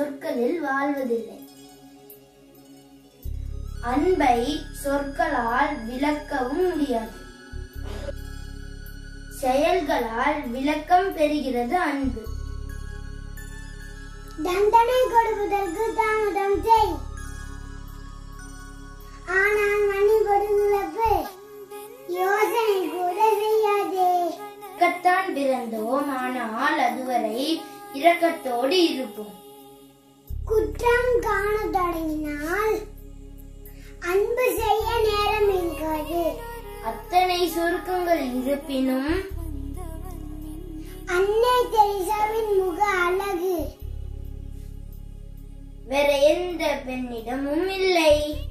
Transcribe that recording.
சொற்களில் வாழ்வதில்லை அன்பை சொற்களால் விளக்கவும் முடியாது செயல்களால் விளக்கம் பெறுகிறது அன்பு தண்டனை கொடுப்பதற்கு தாமதம் செய் ஆனால் மணி கொடுங்களப்பு யோசனை கூட செய்யாதே இறக்கத்தான் பிறந்தோம் ஆனால் அதுவரை இரக்கத்தோடு இருப்போம் குற்றம் காண தொடங்கினால் அன்பு செய்ய நேரம் இருக்காது அத்தனை சுருக்கங்கள் இருப்பினும் அன்னை தெரசாவின் முக அழகு வேற எந்த பெண்ணிடமும் இல்லை